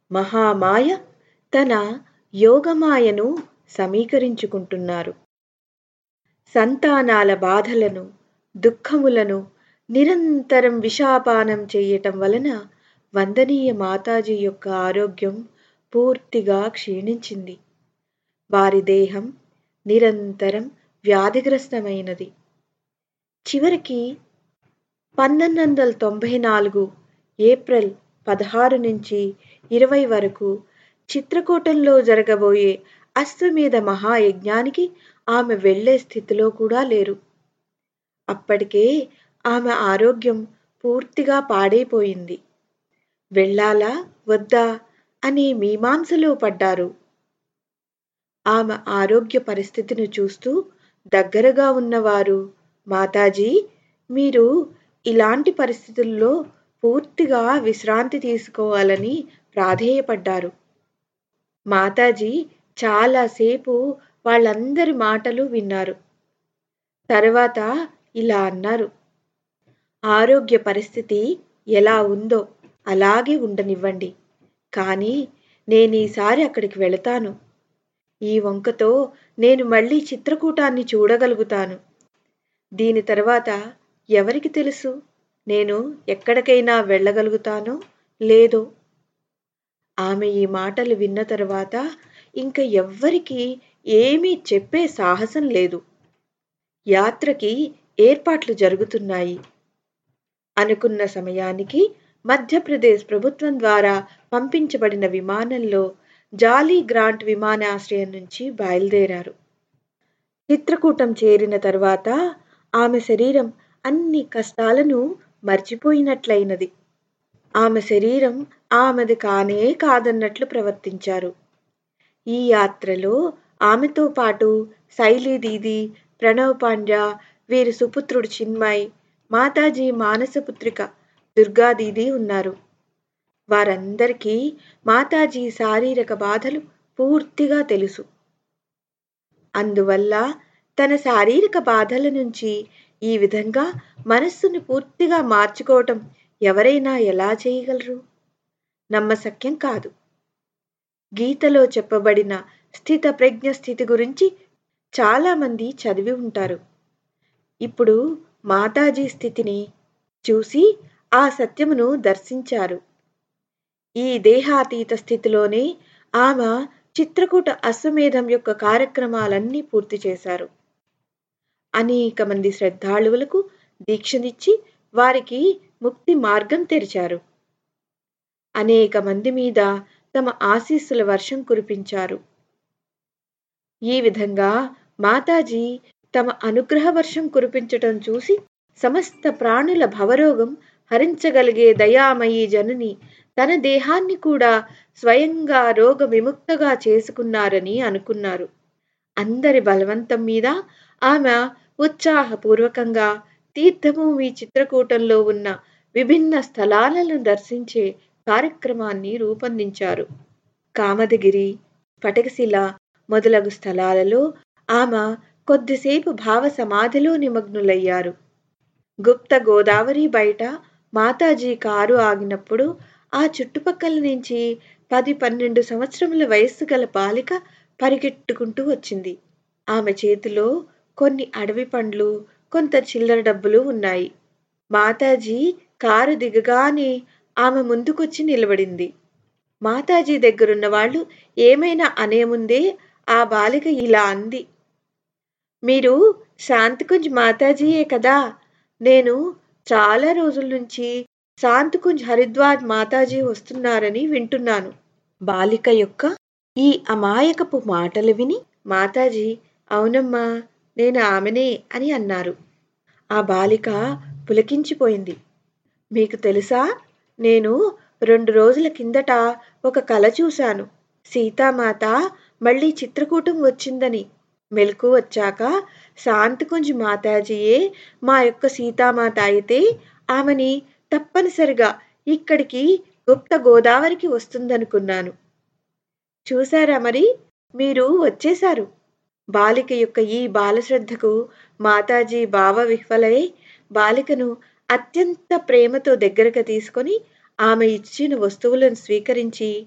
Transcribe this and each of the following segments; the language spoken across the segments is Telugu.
మహామాయ తన యోగమాయను సమీకరించుకుంటున్నారు సంతానాల బాధలను దుఃఖములను నిరంతరం విషాపానం చేయటం వలన వందనీయ మాతాజీ యొక్క ఆరోగ్యం పూర్తిగా క్షీణించింది వారి దేహం నిరంతరం వ్యాధిగ్రస్తమైనది చివరికి పంతొమ్మిది వందల తొంభై నాలుగు ఏప్రిల్ పదహారు నుంచి ఇరవై వరకు చిత్రకూటంలో జరగబోయే అశ్వమేధ మహాయజ్ఞానికి ఆమె వెళ్లే స్థితిలో కూడా లేరు అప్పటికే ఆమె ఆరోగ్యం పూర్తిగా పాడైపోయింది వెళ్ళాలా వద్దా అనే మీమాంసలో పడ్డారు ఆమె ఆరోగ్య పరిస్థితిని చూస్తూ దగ్గరగా ఉన్నవారు మాతాజీ మీరు ఇలాంటి పరిస్థితుల్లో పూర్తిగా విశ్రాంతి తీసుకోవాలని ప్రాధేయపడ్డారు మాతాజీ చాలాసేపు వాళ్ళందరి మాటలు విన్నారు తర్వాత ఇలా అన్నారు ఆరోగ్య పరిస్థితి ఎలా ఉందో అలాగే ఉండనివ్వండి కానీ నేను ఈసారి అక్కడికి వెళతాను ఈ వంకతో నేను మళ్ళీ చిత్రకూటాన్ని చూడగలుగుతాను దీని తర్వాత ఎవరికి తెలుసు నేను ఎక్కడికైనా వెళ్ళగలుగుతానో లేదో ఆమె ఈ మాటలు విన్న తర్వాత ఇంక ఎవ్వరికీ ఏమీ చెప్పే సాహసం లేదు యాత్రకి ఏర్పాట్లు జరుగుతున్నాయి అనుకున్న సమయానికి మధ్యప్రదేశ్ ప్రభుత్వం ద్వారా పంపించబడిన విమానంలో జాలీ గ్రాంట్ విమానాశ్రయం నుంచి బయలుదేరారు చిత్రకూటం చేరిన తర్వాత ఆమె శరీరం అన్ని కష్టాలను మర్చిపోయినట్లయినది ఆమె శరీరం ఆమెది కానే కాదన్నట్లు ప్రవర్తించారు ఈ యాత్రలో ఆమెతో పాటు శైలీ దీది ప్రణవ్ పాండ్యా వీరి సుపుత్రుడు చిన్మయ్ మాతాజీ మానసపుత్రిక దుర్గాదీది ఉన్నారు వారందరికీ మాతాజీ శారీరక బాధలు పూర్తిగా తెలుసు అందువల్ల తన శారీరక బాధల నుంచి ఈ విధంగా మనస్సును పూర్తిగా మార్చుకోవటం ఎవరైనా ఎలా చేయగలరు నమ్మశక్యం కాదు గీతలో చెప్పబడిన స్థిత ప్రజ్ఞ స్థితి గురించి చాలామంది చదివి ఉంటారు ఇప్పుడు మాతాజీ స్థితిని చూసి ఆ సత్యమును దర్శించారు ఈ దేహాతీత స్థితిలోనే ఆమె చిత్రకూట అశ్వమేధం యొక్క కార్యక్రమాలన్నీ పూర్తి చేశారు అనేక మంది శ్రద్ధాళువులకు దీక్షనిచ్చి వారికి ముక్తి మార్గం తెరిచారు అనేక మంది మీద తమ ఆశీస్సుల వర్షం కురిపించారు ఈ విధంగా మాతాజీ తమ అనుగ్రహ వర్షం కురిపించటం చూసి సమస్త ప్రాణుల భవరోగం హరించగలిగే దయామయీ జనని తన దేహాన్ని కూడా స్వయంగా రోగ విముక్తగా చేసుకున్నారని అనుకున్నారు అందరి బలవంతం మీద ఆమె ఉత్సాహపూర్వకంగా తీర్థభూమి చిత్రకూటంలో ఉన్న విభిన్న స్థలాలను దర్శించే కార్యక్రమాన్ని రూపొందించారు కామదగిరి పటకశిల మొదలగు స్థలాలలో ఆమె కొద్దిసేపు భావ సమాధిలో నిమగ్నులయ్యారు గుప్త గోదావరి బయట మాతాజీ కారు ఆగినప్పుడు ఆ చుట్టుపక్కల నుంచి పది పన్నెండు సంవత్సరముల వయస్సు గల బాలిక పరిగెట్టుకుంటూ వచ్చింది ఆమె చేతిలో కొన్ని అడవి పండ్లు కొంత చిల్లర డబ్బులు ఉన్నాయి మాతాజీ కారు దిగగానే ఆమె ముందుకొచ్చి నిలబడింది మాతాజీ దగ్గరున్న వాళ్ళు ఏమైనా అనే ముందే ఆ బాలిక ఇలా అంది మీరు శాంతికుంజ్ మాతాజీయే కదా నేను చాలా రోజుల నుంచి శాంతికుంజ్ హరిద్వార్ మాతాజీ వస్తున్నారని వింటున్నాను బాలిక యొక్క ఈ అమాయకపు మాటలు విని మాతాజీ అవునమ్మా నేను ఆమెనే అని అన్నారు ఆ బాలిక పులకించిపోయింది మీకు తెలుసా నేను రెండు రోజుల కిందట ఒక కల చూశాను సీతామాత మళ్ళీ చిత్రకూటం వచ్చిందని మెలకు వచ్చాక శాంతికుంజ్ మాతాజీయే మా యొక్క సీతామాత అయితే ఆమెని తప్పనిసరిగా ఇక్కడికి గుప్త గోదావరికి వస్తుందనుకున్నాను చూశారా మరి మీరు వచ్చేశారు బాలిక యొక్క ఈ బాలశ్రద్ధకు మాతాజీ భావ విహ్వలై బాలికను అత్యంత ప్రేమతో దగ్గరకు తీసుకొని ఆమె ఇచ్చిన వస్తువులను స్వీకరించి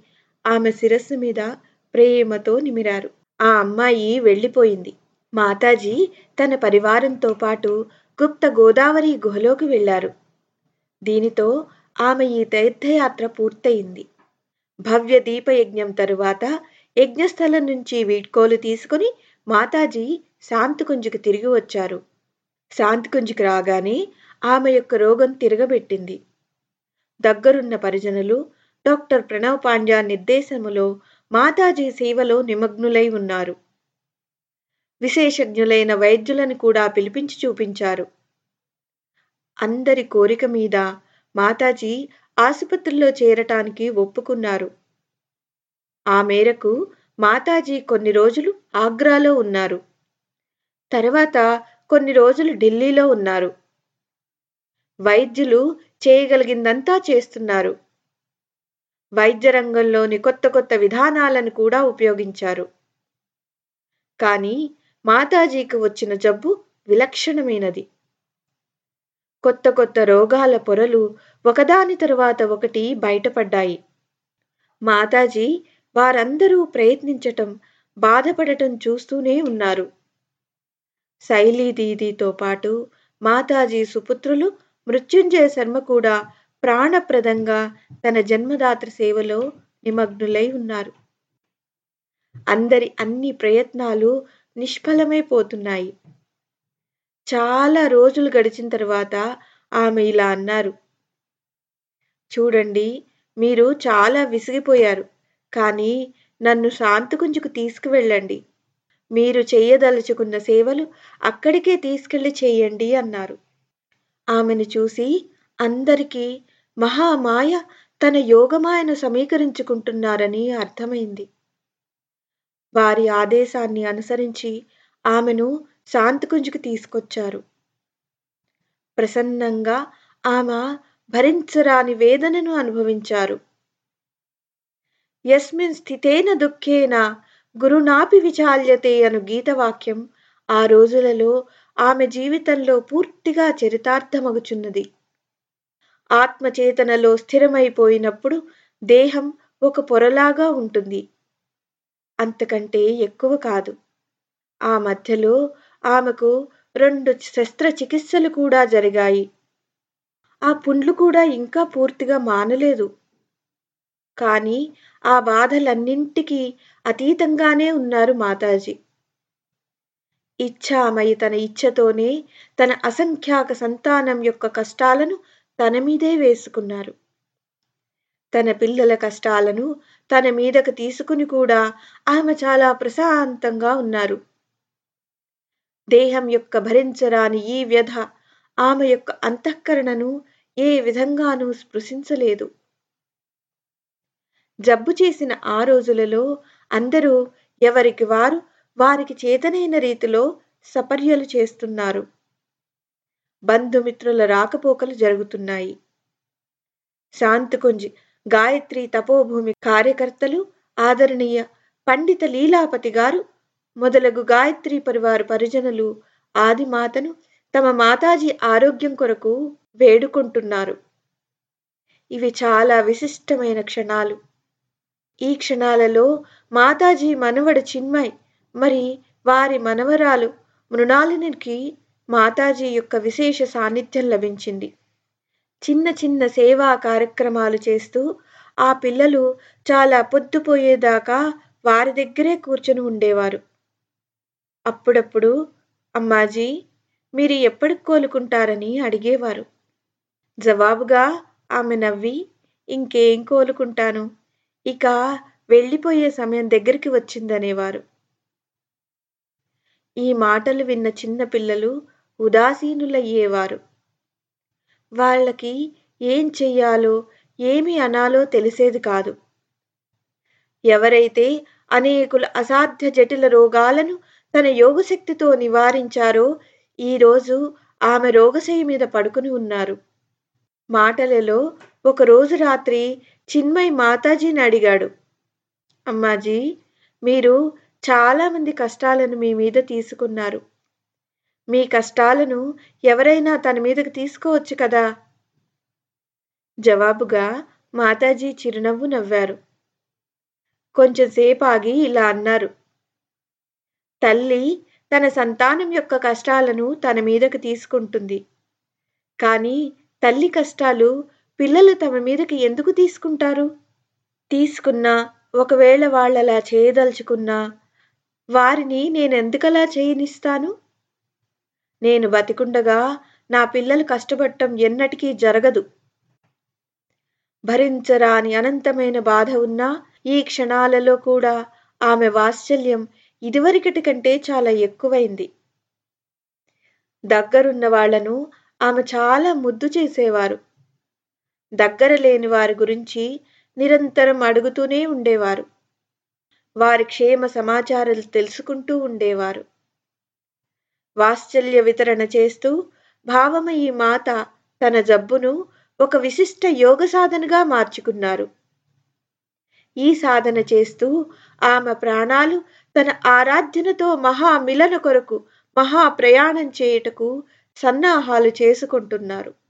ఆమె శిరస్సు మీద ప్రేమతో నిమిరారు ఆ అమ్మాయి వెళ్ళిపోయింది మాతాజీ తన పరివారంతో పాటు గుప్త గోదావరి గుహలోకి వెళ్లారు దీనితో ఆమె ఈ తీర్థయాత్ర పూర్తయింది భవ్య దీపయజ్ఞం తరువాత యజ్ఞస్థలం నుంచి వీడ్కోలు తీసుకుని మాతాజీ శాంతికుంజుకు తిరిగి వచ్చారు శాంతికుంజుకు రాగానే ఆమె యొక్క రోగం తిరగబెట్టింది దగ్గరున్న పరిజనులు డాక్టర్ ప్రణవ్ పాండ్యా నిర్దేశములో మాతాజీ సేవలో నిమగ్నులై ఉన్నారు విశేషజ్ఞులైన వైద్యులను కూడా పిలిపించి చూపించారు అందరి కోరిక మీద మాతాజీ ఆసుపత్రిలో చేరటానికి ఒప్పుకున్నారు ఆ మేరకు మాతాజీ కొన్ని రోజులు ఆగ్రాలో ఉన్నారు తర్వాత కొన్ని రోజులు ఢిల్లీలో ఉన్నారు వైద్యులు చేయగలిగిందంతా చేస్తున్నారు వైద్య రంగంలోని కొత్త కొత్త విధానాలను కూడా ఉపయోగించారు కానీ మాతాజీకి వచ్చిన జబ్బు విలక్షణమైనది కొత్త కొత్త రోగాల పొరలు ఒకదాని తరువాత ఒకటి బయటపడ్డాయి మాతాజీ వారందరూ ప్రయత్నించటం బాధపడటం చూస్తూనే ఉన్నారు శైలీ దీదీతో పాటు మాతాజీ సుపుత్రులు మృత్యుంజయ శర్మ కూడా ప్రాణప్రదంగా తన జన్మదాత్ర సేవలో నిమగ్నులై ఉన్నారు అందరి అన్ని ప్రయత్నాలు నిష్ఫలమైపోతున్నాయి చాలా రోజులు గడిచిన తర్వాత ఆమె ఇలా అన్నారు చూడండి మీరు చాలా విసిగిపోయారు కానీ నన్ను శాంతికుంజుకు తీసుకువెళ్ళండి మీరు చేయదలుచుకున్న సేవలు అక్కడికే తీసుకెళ్లి చేయండి అన్నారు ఆమెను చూసి అందరికీ మహామాయ తన యోగమాయను సమీకరించుకుంటున్నారని అర్థమైంది వారి ఆదేశాన్ని అనుసరించి ఆమెను శాంతికుంజుకు తీసుకొచ్చారు ప్రసన్నంగా ఆమె భరించరాని వేదనను అనుభవించారు యస్మిన్ స్థితేన దుఃఖేన గురునాపి విచాల్యతే అను గీతవాక్యం ఆ రోజులలో ఆమె జీవితంలో పూర్తిగా చరితార్థమగుచున్నది ఆత్మచేతనలో స్థిరమైపోయినప్పుడు దేహం ఒక పొరలాగా ఉంటుంది అంతకంటే ఎక్కువ కాదు ఆ మధ్యలో ఆమెకు రెండు శస్త్రచికిత్సలు కూడా జరిగాయి ఆ పుండ్లు కూడా ఇంకా పూర్తిగా మానలేదు కానీ ఆ బాధలన్నింటికీ అతీతంగానే ఉన్నారు మాతాజీ ఇచ్ఛామయి తన ఇచ్ఛతోనే తన అసంఖ్యాక సంతానం యొక్క కష్టాలను తన మీదే వేసుకున్నారు తన పిల్లల కష్టాలను తన మీదకు తీసుకుని కూడా ఆమె చాలా ప్రశాంతంగా ఉన్నారు దేహం యొక్క భరించరాని ఈ వ్యధ ఆమె యొక్క అంతఃకరణను ఏ విధంగానూ స్పృశించలేదు జబ్బు చేసిన ఆ రోజులలో అందరూ ఎవరికి వారు వారికి చేతనైన రీతిలో సపర్యలు చేస్తున్నారు బంధుమిత్రుల రాకపోకలు జరుగుతున్నాయి శాంతికుంజి గాయత్రి తపోభూమి కార్యకర్తలు ఆదరణీయ పండిత లీలాపతి గారు మొదలగు గాయత్రి పరివారు పరిజనులు ఆదిమాతను తమ మాతాజీ ఆరోగ్యం కొరకు వేడుకుంటున్నారు ఇవి చాలా విశిష్టమైన క్షణాలు ఈ క్షణాలలో మాతాజీ మనవడు చిన్మయ్ మరి వారి మనవరాలు మృణాలినికి మాతాజీ యొక్క విశేష సాన్నిధ్యం లభించింది చిన్న చిన్న సేవా కార్యక్రమాలు చేస్తూ ఆ పిల్లలు చాలా పొద్దుపోయేదాకా వారి దగ్గరే కూర్చొని ఉండేవారు అప్పుడప్పుడు అమ్మాజీ మీరు ఎప్పటికి కోలుకుంటారని అడిగేవారు జవాబుగా ఆమె నవ్వి ఇంకేం కోలుకుంటాను ఇక వెళ్ళిపోయే సమయం దగ్గరికి వచ్చిందనేవారు ఈ మాటలు విన్న చిన్న పిల్లలు ఉదాసీనులయ్యేవారు వాళ్ళకి ఏం చెయ్యాలో ఏమి అనాలో తెలిసేది కాదు ఎవరైతే అనేకుల అసాధ్య జటిల రోగాలను తన యోగశక్తితో నివారించారో ఈరోజు ఆమె రోగశయ్య మీద పడుకుని ఉన్నారు మాటలలో ఒక రోజు రాత్రి చిన్మయ్ మాతాజీని అడిగాడు అమ్మాజీ మీరు చాలామంది కష్టాలను మీ మీద తీసుకున్నారు మీ కష్టాలను ఎవరైనా తన మీదకి తీసుకోవచ్చు కదా జవాబుగా మాతాజీ చిరునవ్వు నవ్వారు కొంచెం సేపాగి ఇలా అన్నారు తల్లి తన సంతానం యొక్క కష్టాలను తన మీదకు తీసుకుంటుంది కానీ తల్లి కష్టాలు పిల్లలు తమ మీదకి ఎందుకు తీసుకుంటారు తీసుకున్నా ఒకవేళ వాళ్ళలా చేయదలుచుకున్నా వారిని నేనెందుకలా చేయనిస్తాను నేను బతికుండగా నా పిల్లలు కష్టపడటం ఎన్నటికీ జరగదు భరించరాని అనంతమైన బాధ ఉన్నా ఈ క్షణాలలో కూడా ఆమె వాత్సల్యం ఇదివరకటి కంటే చాలా ఎక్కువైంది దగ్గరున్న వాళ్లను ఆమె చాలా ముద్దు చేసేవారు దగ్గర లేని వారి గురించి నిరంతరం అడుగుతూనే ఉండేవారు వారి క్షేమ సమాచారాలు తెలుసుకుంటూ ఉండేవారు వాత్సల్య వితరణ చేస్తూ భావమయి మాత తన జబ్బును ఒక విశిష్ట యోగ సాధనగా మార్చుకున్నారు ఈ సాధన చేస్తూ ఆమె ప్రాణాలు తన ఆరాధ్యనతో మహామిలన కొరకు మహా ప్రయాణం చేయుటకు సన్నాహాలు చేసుకుంటున్నారు